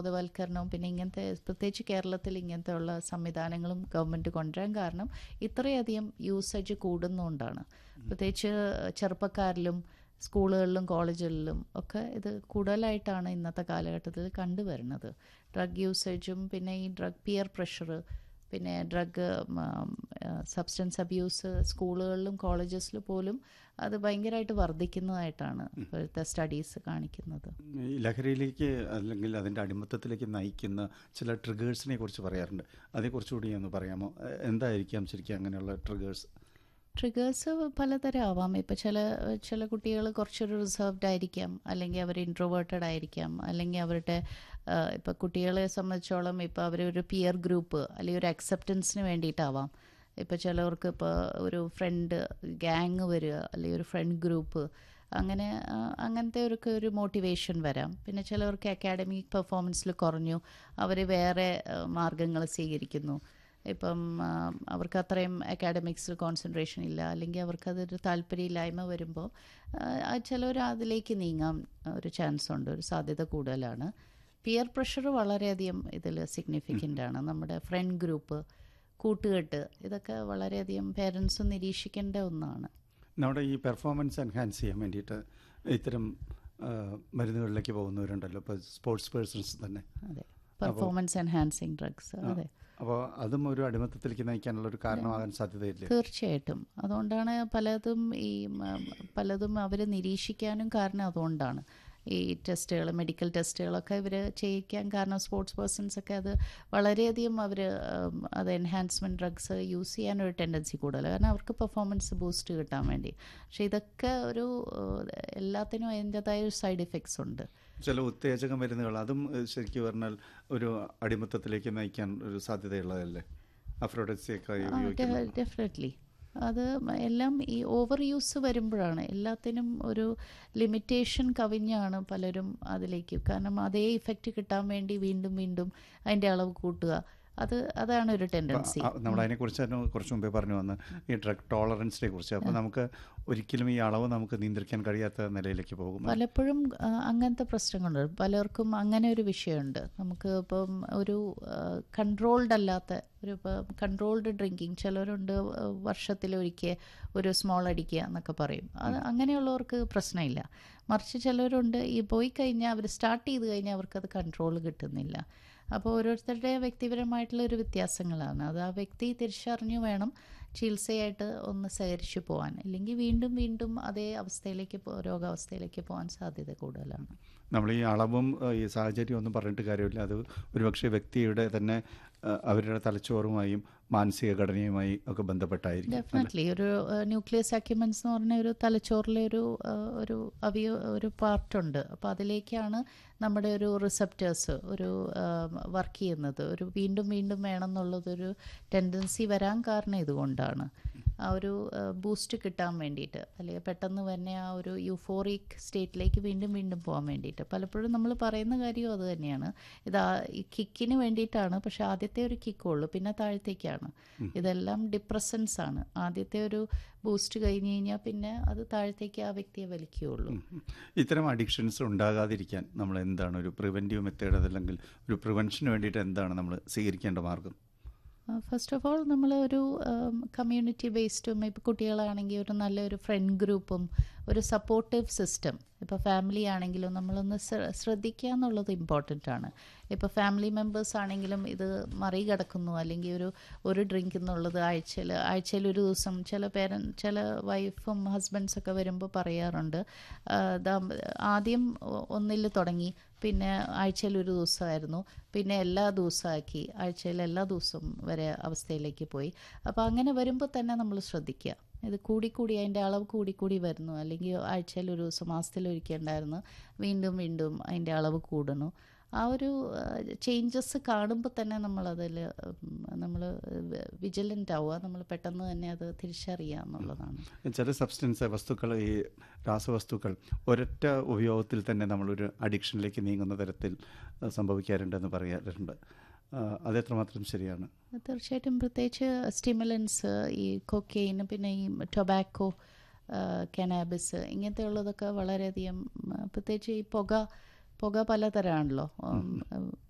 ബോധവൽക്കരണവും പിന്നെ ഇങ്ങനത്തെ പ്രത്യേകിച്ച് കേരളത്തിൽ ഇങ്ങനത്തെ ഉള്ള സംവിധാനങ്ങളും ഗവൺമെൻറ് കൊണ്ടുവരാൻ കാരണം ഇത്രയധികം യൂസേജ് കൂടുന്നതുകൊണ്ടാണ് പ്രത്യേകിച്ച് ചെറുപ്പക്കാരിലും സ്കൂളുകളിലും കോളേജുകളിലും ഒക്കെ ഇത് കൂടുതലായിട്ടാണ് ഇന്നത്തെ കാലഘട്ടത്തിൽ കണ്ടുവരുന്നത് ഡ്രഗ് യൂസേജും പിന്നെ ഈ ഡ്രഗ് പിയർ പ്രഷർ പിന്നെ ഡ്രഗ് സബ്സ്റ്റൻസ് അബ്യൂസ് സ്കൂളുകളിലും കോളേജസിലും പോലും അത് ഭയങ്കരമായിട്ട് വർദ്ധിക്കുന്നതായിട്ടാണ് ഇപ്പോഴത്തെ സ്റ്റഡീസ് കാണിക്കുന്നത് ഈ ലഹരിയിലേക്ക് അല്ലെങ്കിൽ അതിൻ്റെ അടിമത്തത്തിലേക്ക് നയിക്കുന്ന ചില ട്രിഗേഴ്സിനെ കുറിച്ച് പറയാറുണ്ട് അതേക്കുറിച്ചുകൂടി ഒന്ന് പറയാമോ എ- എന്തായിരിക്കാം ശരിക്കും അങ്ങനെയുള്ള ട്രിഗേഴ്സ് ട്രിഗേഴ്സ് പലതരം ആവാം ഇപ്പം ചില ചില കുട്ടികൾ കുറച്ചൊരു റിസർവ്ഡ് ആയിരിക്കാം അല്ലെങ്കിൽ അവർ ഇൻട്രോവേർട്ടഡ് ആയിരിക്കാം അല്ലെങ്കിൽ അവരുടെ ഇപ്പം കുട്ടികളെ സംബന്ധിച്ചോളം ഇപ്പോൾ അവരൊരു പിയർ ഗ്രൂപ്പ് അല്ലെങ്കിൽ ഒരു അക്സെപ്റ്റൻസിന് വേണ്ടിയിട്ടാവാം ഇപ്പോൾ ചിലവർക്ക് ഇപ്പോൾ ഒരു ഫ്രണ്ട് ഗ്യാങ് വരിക അല്ലെങ്കിൽ ഒരു ഫ്രണ്ട് ഗ്രൂപ്പ് അങ്ങനെ ആ, അങ്ങനത്തെ ഒരു ഒരു മോട്ടിവേഷൻ വരാം പിന്നെ ചിലവർക്ക് അക്കാഡമിക് പെർഫോമൻസിൽ കുറഞ്ഞു അവർ വേറെ മാർഗങ്ങൾ സ്വീകരിക്കുന്നു ഇപ്പം ആ, അവർക്ക് അത്രയും അക്കാഡമിക്സിൽ കോൺസെൻട്രേഷൻ ഇല്ല അല്ലെങ്കിൽ അവർക്കതൊരു താല്പര്യമില്ലായ്മ വരുമ്പോൾ ചിലർ അതിലേക്ക് നീങ്ങാൻ ഒരു ചാൻസ് ഉണ്ട് ഒരു സാധ്യത കൂടുതലാണ് പിയർ പ്രഷർ വളരെയധികം ഇതിൽ സിഗ്നിഫിക്കൻ്റ് ആണ് നമ്മുടെ ഫ്രണ്ട് ഗ്രൂപ്പ് കൂട്ടുകെട്ട് ഇതൊക്കെ വളരെയധികം പേരൻസും നിരീക്ഷിക്കേണ്ട ഒന്നാണ് നമ്മുടെ ഈ പെർഫോമൻസ് എൻഹാൻസ് ചെയ്യാൻ വേണ്ടിയിട്ട് ഇത്തരം ആ, മരുന്നുകളിലേക്ക് പോകുന്നവരുണ്ടല്ലോ ഇപ്പോൾ സ്പോർട്സ് പേഴ്സൺസ് തന്നെ അതെ പെർഫോമൻസ് എൻഹാൻസിങ് ഡ്രഗ്സ് അതെ അപ്പോൾ അതും ഒരു അടിമത്തത്തിലേക്ക് നയിക്കാനുള്ള ഒരു കാരണമാകാൻ സാധ്യതയില്ലേ തീർച്ചയായിട്ടും അതുകൊണ്ടാണ് പലതും ഈ മ, പലതും അവർ നിരീക്ഷിക്കാനും കാരണം അതുകൊണ്ടാണ് ഈ ടെസ്റ്റുകൾ മെഡിക്കൽ ടെസ്റ്റുകളൊക്കെ ഇവർ ചെയ്യിക്കാൻ കാരണം സ്പോർട്സ് പേഴ്സൺസ് ഒക്കെ അത് വളരെയധികം അവർ അത് എൻഹാൻസ്മെൻറ്റ് ഡ്രഗ്സ് യൂസ് ചെയ്യാനൊരു ടെൻഡൻസി കൂടുതൽ കാരണം അവർക്ക് പെർഫോമൻസ് ബൂസ്റ്റ് കിട്ടാൻ വേണ്ടി പക്ഷേ ഇതൊക്കെ ഒരു ഏഹ്, എല്ലാത്തിനും അതിൻ്റെതായ ഒരു സൈഡ് ഇഫക്ട്സ് ഉണ്ട് ചില ഉത്തേജക മരുന്നുകൾ അതും ഏഹ്, ശരിക്കും പറഞ്ഞാൽ ഒരു അടിമത്തത്തിലേക്ക് നയിക്കാൻ ഒരു സാധ്യതയുള്ളതല്ലേ അഫ്രോഡക്സിയൊക്കെ ഉപയോഗിക്കുന്നത് ഡെഫിനറ്റ്ലി അത് എല്ലാം ഈ ഓവർ യൂസ് വരുമ്പോഴാണ് എല്ലാത്തിനും ഒരു ലിമിറ്റേഷൻ കവിഞ്ഞാണ് പലരും അതിലേക്ക് കാരണം അതേ ഇഫക്റ്റ് കിട്ടാൻ വേണ്ടി വീണ്ടും വീണ്ടും അതിൻ്റെ അളവ് കൂട്ടുക അത് അതാണ് ഒരു ടെൻഡൻസി നമ്മൾ അതിനെക്കുറിച്ച് തന്നെ കുറച്ച് മുമ്പേ പറഞ്ഞു വന്ന് ഈ ഡ്രഗ് ടോളറൻസിനെ കുറിച്ച് അപ്പോൾ നമുക്ക് ഒരിക്കലും ഈ അളവ് നമുക്ക് നിയന്ത്രിക്കാൻ കഴിയാത്ത നിലയിലേക്ക് പോകും പലപ്പോഴും ആ, അങ്ങനത്തെ പ്രശ്നങ്ങളുണ്ട് പലർക്കും അങ്ങനെ ഒരു വിഷയമുണ്ട് നമുക്ക് ഇപ്പം ഒരു കൺട്രോൾഡ് അല്ലാത്ത ഒരു കൺട്രോൾഡ് ഡ്രിങ്കിങ് ചിലരുണ്ട് വർഷത്തിലൊരിക്കൽ ഒരു സ്മോൾ അടിക്കുക എന്നൊക്കെ പറയും അത് അങ്ങനെയുള്ളവർക്ക് പ്രശ്നമില്ല മറിച്ച് ചിലരുണ്ട് ഈ പോയി കഴിഞ്ഞാൽ അവർ സ്റ്റാർട്ട് ചെയ്ത് കഴിഞ്ഞാൽ അവർക്കത് കൺട്രോൾ കിട്ടുന്നില്ല അപ്പോൾ ഓരോരുത്തരുടെ വ്യക്തിപരമായിട്ടുള്ള ഒരു വ്യത്യാസങ്ങളാണ് അത് ആ വ്യക്തി തിരിച്ചറിഞ്ഞു വേണം ചികിത്സയായിട്ട് ഒന്ന് സഹകരിച്ചു പോകാൻ അല്ലെങ്കിൽ വീണ്ടും വീണ്ടും അതേ അവസ്ഥയിലേക്ക് പോ- രോഗാവസ്ഥയിലേക്ക് പോകാൻ സാധ്യത കൂടുതലാണ് നമ്മൾ ഈ അളവും ഏഹ്, ഈ സാഹചര്യം ഒന്നും പറഞ്ഞിട്ട് കാര്യമില്ല അത് ഒരുപക്ഷെ വ്യക്തിയുടെ തന്നെ ഏഹ്, അവരുടെ തലച്ചോറുമായും മാനസിക ഘടനയുമായി ഒക്കെ ബന്ധപ്പെട്ടായിരിക്കും ഡെഫിനറ്റ്ലി ഒരു ന്യൂക്ലിയസ് അക്യുമെൻസ് എന്ന് പറഞ്ഞ ഒരു തലച്ചോറിലെ ഒരു ആ, ഒരു അവയ ഒരു പാർട്ടുണ്ട് അപ്പോൾ അതിലേക്കാണ് നമ്മുടെ ഒരു റിസപ്റ്റേഴ്സ് ഒരു വർക്ക് ചെയ്യുന്നത് ഒരു വീണ്ടും വീണ്ടും വേണം എന്നുള്ളതൊരു ടെൻഡൻസി വരാൻ കാരണം ഇതുകൊണ്ടാണ് ആ ഒരു ബൂസ്റ്റ് കിട്ടാൻ വേണ്ടിയിട്ട് അല്ലെങ്കിൽ പെട്ടെന്ന് തന്നെ ആ ഒരു യൂഫോറിക് സ്റ്റേറ്റിലേക്ക് വീണ്ടും വീണ്ടും പോകാൻ വേണ്ടിയിട്ട് പലപ്പോഴും നമ്മൾ പറയുന്ന കാര്യവും അത് തന്നെയാണ് ഇത് ആ ഈ കിക്കിന് വേണ്ടിയിട്ടാണ് പക്ഷെ ആദ്യത്തെ ഒരു കിക്കുള്ളൂ പിന്നെ താഴത്തേക്കാണ് ഇതെല്ലാം ഡിപ്രസൻസ് ആണ് ആദ്യത്തെ ഒരു ബൂസ്റ്റ് കഴിഞ്ഞ് കഴിഞ്ഞാൽ പിന്നെ അത് താഴത്തേക്ക് ആ വ്യക്തിയെ വലിക്കുകയുള്ളൂ ഉം. ഇത്തരം അഡിക്ഷൻസ് ഉണ്ടാകാതിരിക്കാൻ നമ്മൾ എന്താണ് ഒരു പ്രിവെൻറ്റീവ് മെത്തേഡ് അതല്ലെങ്കിൽ ഒരു പ്രിവെൻഷന് വേണ്ടിയിട്ട് എന്താണ് നമ്മൾ സ്വീകരിക്കേണ്ട മാർഗം ഫസ്റ്റ് ഓഫ് ഓൾ നമ്മൾ ഒരു കമ്മ്യൂണിറ്റി ബേസ്ഡും ഇപ്പോൾ കുട്ടികളാണെങ്കിൽ ഒരു നല്ലൊരു ഫ്രണ്ട് ഗ്രൂപ്പും ഒരു സപ്പോർട്ടീവ് സിസ്റ്റം ഇപ്പോൾ ഫാമിലി ആണെങ്കിലും നമ്മളൊന്ന് ശ്ര- ശ്രദ്ധിക്കുക എന്നുള്ളത് ഇമ്പോർട്ടൻ്റ് ആണ് ഇപ്പോൾ ഫാമിലി മെമ്പേഴ്സ് ആണെങ്കിലും ഇത് മറികടക്കുന്നു അല്ലെങ്കിൽ ഒരു ഒരു ഡ്രിങ്ക് എന്നുള്ളത് ആഴ്ചയിൽ ആഴ്ചയിൽ ഒരു ദിവസം ചില പേരൻ ചില വൈഫും ഹസ്ബൻഡ്സൊക്കെ വരുമ്പോൾ പറയാറുണ്ട് ആ, ദാ ആദ്യം ഒന്നിൽ തുടങ്ങി പിന്നെ ആഴ്ചയിൽ ഒരു ദിവസമായിരുന്നു പിന്നെ എല്ലാ ദിവസമാക്കി ആഴ്ചയിൽ എല്ലാ ദിവസവും വരെ അവസ്ഥയിലേക്ക് പോയി അപ്പോൾ അങ്ങനെ വരുമ്പോൾ തന്നെ നമ്മൾ ശ്രദ്ധിക്കുക ഇത് കൂടിക്കൂടി അതിൻ്റെ അളവ് കൂടിക്കൂടി വരുന്നു അല്ലെങ്കിൽ ആഴ്ചയിൽ ഒരു ദിവസം മാസത്തിൽ ഉണ്ടായിരുന്നു വീണ്ടും വീണ്ടും അതിൻ്റെ അളവ് കൂടുന്നു ആ ഒരു ചേഞ്ചസ് കാണുമ്പോൾ തന്നെ നമ്മളതിൽ നമ്മൾ വിജിലൻ്റ് ആവുക നമ്മൾ പെട്ടെന്ന് തന്നെ അത് തിരിച്ചറിയുക എന്നുള്ളതാണ് ചില സബ്സ്റ്റൻസ് വസ്തുക്കൾ ഈ രാസവസ്തുക്കൾ ഒരൊറ്റ ഉപയോഗത്തിൽ തന്നെ നമ്മളൊരു അഡിക്ഷനിലേക്ക് നീങ്ങുന്ന തരത്തിൽ അഹ് സംഭവിക്കാറുണ്ടെന്ന് പറയാറുണ്ട് ആഹ് അതെത്രമാത്രം ശരിയാണ് തീർച്ചയായിട്ടും പ്രത്യേകിച്ച് സ്റ്റിമുലൻസ് ഈ കൊക്കെയിൻ പിന്നെ ഈ ടൊബാക്കോ കനാബിസ് ഇങ്ങനത്തെ ഉള്ളതൊക്കെ വളരെയധികം ഉം, പ്രത്യേകിച്ച് ഈ പുക പുക പലതരമാണല്ലോ ഉം,